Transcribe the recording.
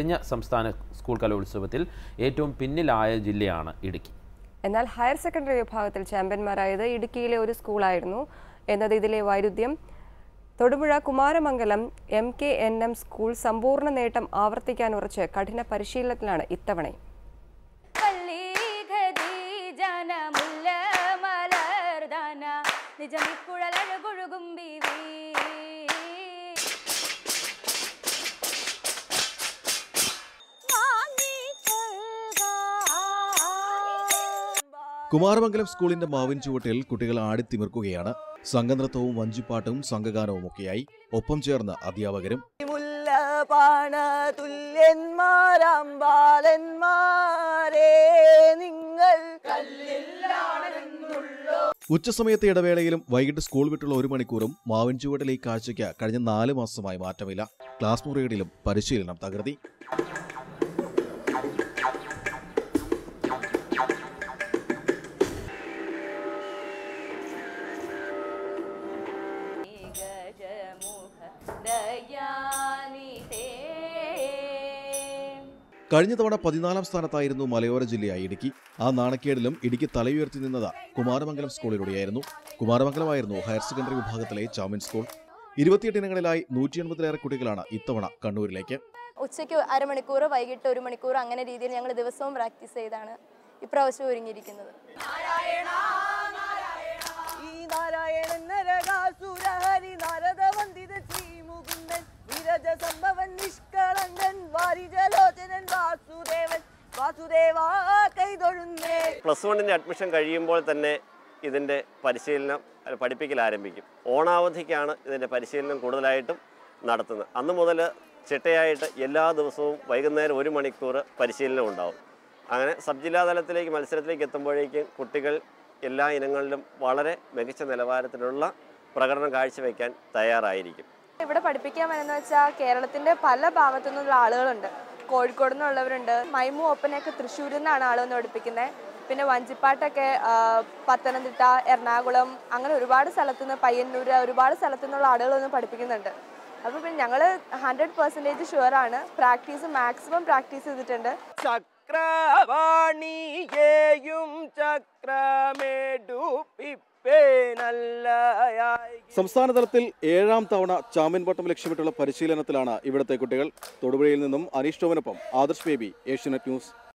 കഴിഞ്ഞ സംസ്ഥാന സ്കൂൾ കലോത്സവത്തിൽ ഏറ്റവും പിന്നിലായ ജില്ലയാണ് ഇടുക്കി എന്നാൽ ഹയർ സെക്കൻഡറി വിഭാഗത്തിൽ ചാമ്പ്യന്മാരായത് ഇടുക്കിയിലെ ഒരു സ്കൂളായിരുന്നു എന്നത് ഇതിലെ വൈരുദ്ധ്യം Thodupuzha Kumaramangalam M K N M school സമ്പൂർണ്ണ നേട്ടം ആവർത്തിക്കാൻ ഉറച്ച് കഠിന പരിശീലനത്തിലാണ് ഇത്തവണയും പള്ളി ഖദീജന മുല്ല മലർദാന നിജമിക്കുഴലഴകുഴുകും ബീവി കുമാരമംഗലം സ്കൂളിന്റെ മാവിൻ ചുവട്ടിൽ കുട്ടികൾ ആടിത്തിമിർക്കുകയാണ് സംഘനൃത്തവും വഞ്ചിപ്പാട്ടും സംഘഗാനവും ഒക്കെയായി ഒപ്പം ചേർന്ന് അധ്യാപകരും മുല്ലപാണ തുല്യന്മാരാം ബാലന്മാരെ നിങ്ങൾ ഉച്ചസമയത്തെ ഇടവേളയിലും വൈകിട്ട് സ്കൂൾ വിട്ടുള്ള ഒരു മണിക്കൂറും മാവിൻ ചുവട്ടിലെ ഈ കാഴ്ചയ്ക്ക് കഴിഞ്ഞ നാല് മാസമായി മാറ്റമില്ല ക്ലാസ് മുറികളിലും പരിശീലനം തകർത്തി ഗജമുഖ ദയാനിധേ കഴിഞ്ഞ തവണ പതിനാലാം സ്ഥാനത്തായിരുന്നു മലയോര ജില്ലയായ ഇടുക്കി ആ നാണക്കേടിലും ഇടുക്കി തലയുയർത്തി നിന്നത് കുമാരമംഗലം സ്കൂളിലൂടെയായിരുന്നു കുമാരമംഗലമായിരുന്നു ഹയർ സെക്കൻഡറി വിഭാഗത്തിലെ ചാമ്പ്യൻ സ്കൂൾ ഇരുപത്തിയെട്ട് ഇനങ്ങളിലായി നൂറ്റി എൺപതിലേറെ കുട്ടികളാണ് ഇത്തവണ കണ്ണൂരിലേക്ക് ഉച്ചയ്ക്ക് അരമണിക്കൂർ വൈകിട്ട് ഒരു മണിക്കൂർ അങ്ങനെ രീതിയിൽ ഞങ്ങൾ ദിവസവും പ്രാക്ടീസ് ചെയ്താണ് ഇപ്രാവശ്യം ഒരുങ്ങിയിരിക്കുന്നത് ഈ നാരായണൻ നരകാസുരഹരി നാരദ വന്ദിത ശ്രീമുകുന്ദൻ വിരജ സംഭവൻ നിഷ്കളങ്കൻ വാരിജലോചനൻ വാസുദേവൻ വാസുദേവാ കൈതൊഴുന്നേ പ്ലസ് വണ്ണിൻ്റെ അഡ്മിഷൻ കഴിയുമ്പോൾ തന്നെ ഇതിൻ്റെ പരിശീലനം അല്ല, പഠിപ്പിക്കൽ ആരംഭിക്കും ഓണാവധിക്കാണ് ഇതിൻ്റെ പരിശീലനം കൂടുതലായിട്ടും നടത്തുന്നത് അന്ന് മുതൽ ചിട്ടയായിട്ട് എല്ലാ ദിവസവും വൈകുന്നേരം ഒരു മണിക്കൂർ പരിശീലനം ഉണ്ടാവും അങ്ങനെ സബ് ജില്ലാ തലത്തിലേക്ക് മത്സരത്തിലേക്ക് എത്തുമ്പോഴേക്കും കുട്ടികൾ എല്ലാ ഇനങ്ങളിലും വളരെ മികച്ച നിലവാരത്തിലുള്ള പ്രകടനം കാഴ്ചവെക്കാൻ തയ്യാറായിരിക്കും ഇവിടെ പഠിപ്പിക്കാൻ വരുന്ന വെച്ചാൽ കേരളത്തിന്റെ പല ഭാഗത്തു നിന്നുള്ള ആളുകളുണ്ട് കോഴിക്കോട് നിന്നുള്ളവരുണ്ട് മൈമു ഒപ്പനയൊക്കെ തൃശ്ശൂരിൽ നിന്നാണ് ആൾ വന്ന് പഠിപ്പിക്കുന്നത് പിന്നെ വഞ്ചിപ്പാട്ടൊക്കെ ആ, പത്തനംതിട്ട എറണാകുളം അങ്ങനെ ഒരുപാട് സ്ഥലത്തു നിന്ന് പയ്യന്നൂർ ഒരുപാട് സ്ഥലത്ു നിന്നുള്ള ആളുകൾ വന്ന് പഠിപ്പിക്കുന്നുണ്ട് അപ്പോൾ പിന്നെ ഞങ്ങൾ ഹൺഡ്രഡ് പെർസെൻറ്റേജ് ഷുവറാണ് പ്രാക്ടീസ് മാക്സിമം പ്രാക്ടീസ് ചെയ്തിട്ടുണ്ട് ചക്രവാണിയേയും ചക്രമേടുപ്പിപ്പേനല്ലയായി സംസ്ഥാന തലത്തിൽ ഏഴാം തവണ ചാമ്പ്യൻ പട്ടം ലക്ഷ്യമിട്ടുള്ള പരിശീലനത്തിലാണ് ഇവിടുത്തെ കുട്ടികൾ തൊടുപുഴയിൽ നിന്നും അനീഷ് ടോമിനൊപ്പം ആദർശ് ബേബി ഏഷ്യനെറ്റ് ന്യൂസ്